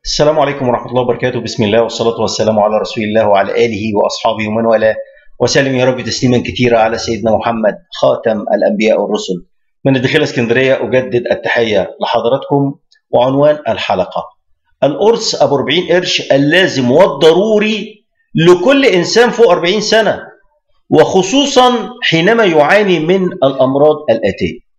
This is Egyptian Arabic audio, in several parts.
السلام عليكم ورحمة الله وبركاته بسم الله والصلاة والسلام على رسول الله وعلى آله وأصحابه ومن والاه وسلم يا رب تسليما كثيرا على سيدنا محمد خاتم الأنبياء والرسل من الدخيلة اسكندرية أجدد التحية لحضراتكم وعنوان الحلقة القرص أبو 40 قرش اللازم والضروري لكل إنسان فوق 40 سنة وخصوصا حينما يعاني من الأمراض الآتية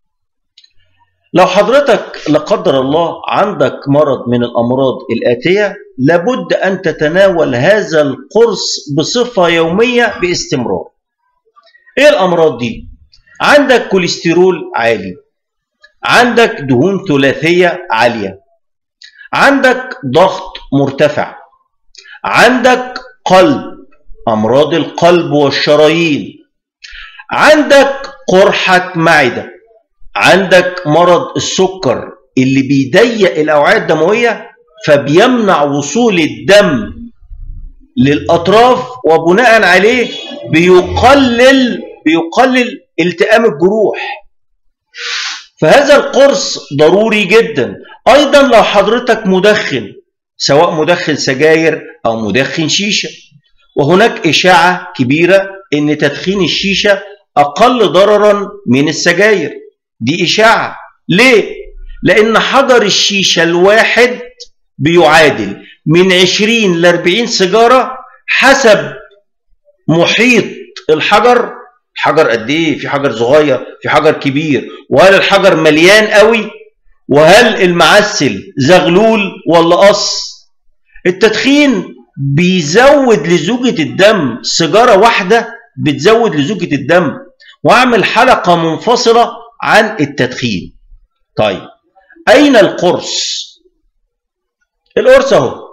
لو حضرتك لا قدر الله عندك مرض من الامراض الاتيه لابد ان تتناول هذا القرص بصفه يوميه باستمرار. ايه الامراض دي؟ عندك كوليسترول عالي. عندك دهون ثلاثيه عاليه. عندك ضغط مرتفع. عندك قلب امراض القلب والشرايين. عندك قرحه معده. عندك مرض السكر اللي بيضيق الاوعيه الدمويه فبيمنع وصول الدم للاطراف وبناء عليه بيقلل بيقلل التئام الجروح فهذا القرص ضروري جدا ايضا لو حضرتك مدخن سواء مدخن سجاير او مدخن شيشه وهناك اشاعه كبيره ان تدخين الشيشه اقل ضررا من السجاير دي إشاعة ليه؟ لأن حجر الشيشة الواحد بيعادل من 20 ل 40 سيجارة حسب محيط الحجر الحجر قد ايه؟ في حجر صغير، في حجر كبير، وهل الحجر مليان قوي؟ وهل المعسل زغلول ولا قص؟ التدخين بيزود لزوجة الدم سيجارة واحدة بتزود لزوجة الدم واعمل حلقة منفصلة عن التدخين طيب أين القرص القرص أهو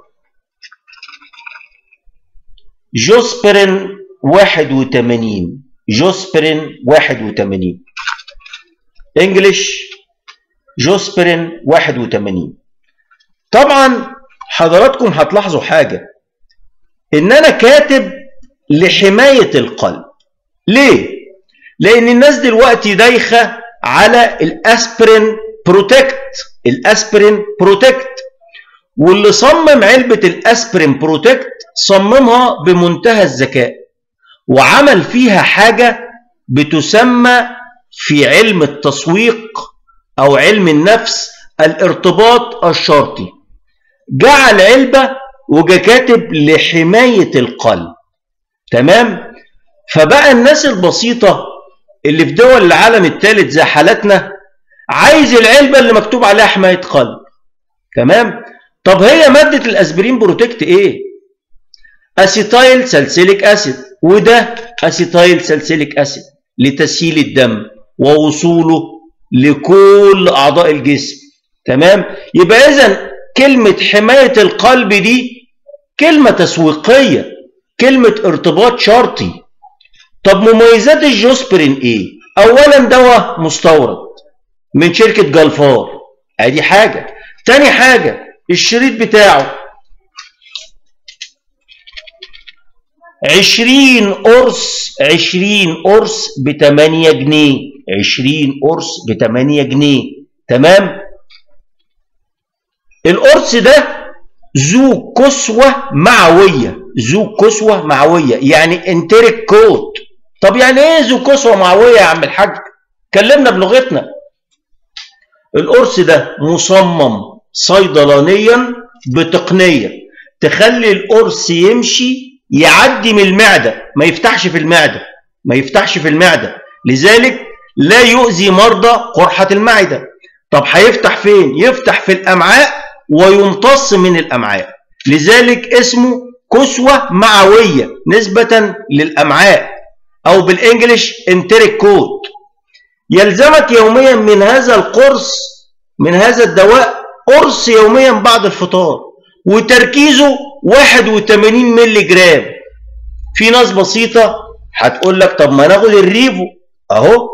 جوسبرين 81 جوسبرين 81 انجلش جوسبرين 81 طبعا حضراتكم هتلاحظوا حاجة ان انا كاتب لحماية القلب ليه لان الناس دلوقتي دايخه على الاسبرين بروتكت الاسبرين بروتكت واللي صمم علبة الاسبرين بروتكت صممها بمنتهى الذكاء وعمل فيها حاجة بتسمى في علم التسويق او علم النفس الارتباط الشرطي جعل علبة وجا كاتب لحماية القلب تمام فبقى الناس البسيطة اللي في دول العالم الثالث زي حالتنا عايز العلبة اللي مكتوب عليها حماية قلب تمام طب هي مادة الاسبرين بروتكت ايه اسيتايل سالسيليك اسيد وده اسيتايل سالسيليك اسيد لتسهيل الدم ووصوله لكل اعضاء الجسم تمام يبقى اذا كلمة حماية القلب دي كلمة تسويقية كلمة ارتباط شرطي طب مميزات الجوسبرين ايه اولا دواء مستورد من شركة جلفار ادي حاجة تاني حاجة الشريط بتاعه عشرين قرص عشرين قرص بتمانية جنيه عشرين قرص بتمانية جنيه تمام القرص ده ذو كسوة معوية ذو كسوة معوية يعني انترك كوت طب يعني ايه ذو كسوة معوية يا عم الحاج كلمنا بلغتنا القرص ده مصمم صيدلانيا بتقنية تخلي القرص يمشي يعدي من المعدة ما يفتحش في المعدة ما يفتحش في المعدة لذلك لا يؤذي مرضى قرحة المعدة طب هيفتح فين يفتح في الأمعاء ويمتص من الأمعاء لذلك اسمه كسوة معوية نسبة للأمعاء أو بالإنجليش انتريك كود يلزمك يوميا من هذا القرص من هذا الدواء قرص يوميا بعد الفطار وتركيزه 81 مللي جرام في ناس بسيطة هتقول لك طب ما ناخد الريفو اهو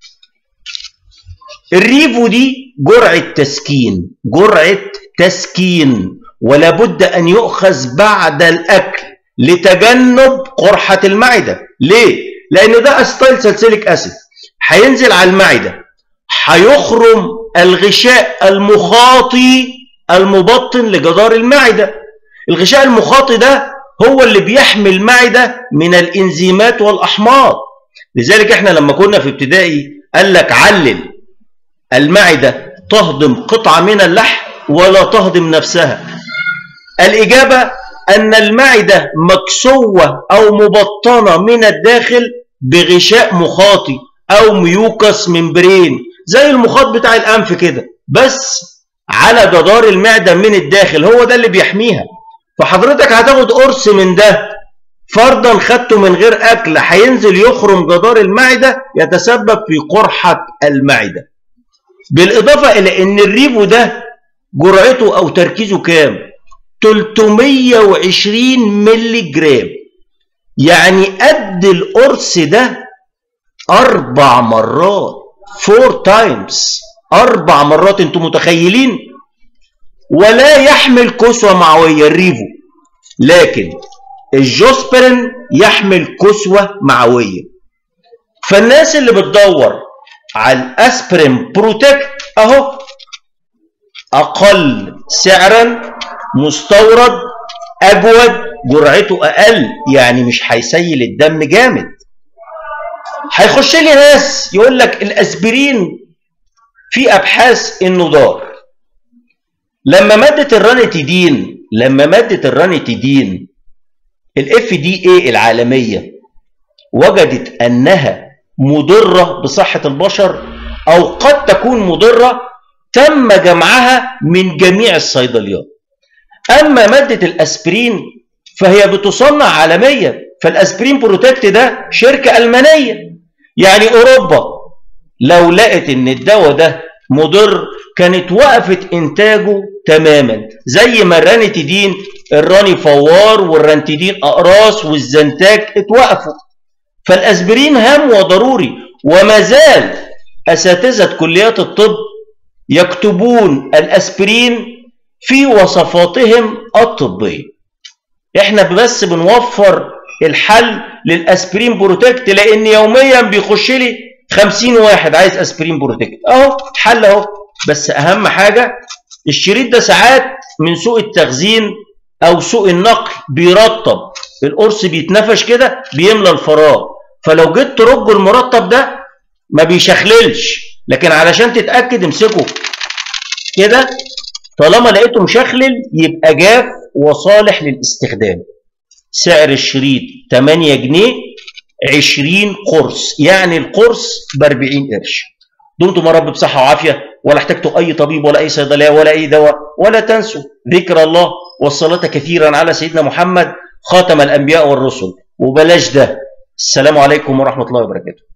الريفو دي جرعة تسكين جرعة تسكين ولا بد أن يؤخذ بعد الأكل لتجنب قرحة المعدة ليه؟ لأن ده أستايل سلسلك أسيد هينزل على المعدة هيخرم الغشاء المخاطي المبطن لجدار المعدة الغشاء المخاطي ده هو اللي بيحمي المعدة من الإنزيمات والأحماض لذلك احنا لما كنا في ابتدائي قال لك علل المعدة تهضم قطعة من اللحم ولا تهضم نفسها الإجابة أن المعدة مكسوة أو مبطنة من الداخل بغشاء مخاطي أو ميوكس ممبرين زي المخاط بتاع الأنف كده بس على جدار المعدة من الداخل هو ده اللي بيحميها فحضرتك هتاخد قرص من ده فرضا خدته من غير أكل هينزل يخرم جدار المعدة يتسبب في قرحة المعدة بالإضافة إلى أن الريفو ده جرعته أو تركيزه كام 320 ملي جرام يعني قد القرص ده أربع مرات فور تايمز أربع مرات أنتم متخيلين ولا يحمل كسوة معوية الريفو لكن الجوسبرين يحمل كسوة معوية فالناس اللي بتدور على الاسبرين بروتكت اهو اقل سعرا مستورد اجود جرعته اقل يعني مش هيسيل الدم جامد هيخش لي ناس يقول لك الاسبرين في ابحاث انه ضار لما ماده الرانيتيدين لما ماده الرانيتيدين الاف دي اي العالميه وجدت انها مضره بصحه البشر او قد تكون مضره تم جمعها من جميع الصيدليات اما ماده الاسبرين فهي بتصنع عالميا فالاسبرين بروتكت ده شركه المانيه يعني اوروبا لو لقت ان الدواء ده مضر كانت وقفت انتاجه تماما زي ما الرانيتيدين الراني فوار والرانتيدين اقراص والزنتاج اتوقفوا فالاسبرين هام وضروري وما زال اساتذه كليات الطب يكتبون الاسبرين في وصفاتهم الطبيه احنا بس بنوفر الحل للاسبرين بروتكت لان يوميا بيخش لي 50 واحد عايز اسبرين بروتكت اهو حل اهو بس اهم حاجه الشريط ده ساعات من سوء التخزين او سوء النقل بيرطب القرص بيتنفش كده بيملى الفراغ فلو جيت ترج المرطب ده ما بيشخللش لكن علشان تتاكد امسكه كده طالما لقيته مشخلل يبقى جاف وصالح للاستخدام سعر الشريط 8 جنيه 20 قرص يعني القرص ب 40 قرش دمتم يا رب بصحه وعافيه ولا احتجتوا اي طبيب ولا اي صيدليه ولا اي دواء ولا تنسوا ذكر الله والصلاه كثيرا على سيدنا محمد خاتم الانبياء والرسل وبلاش ده السلام عليكم ورحمه الله وبركاته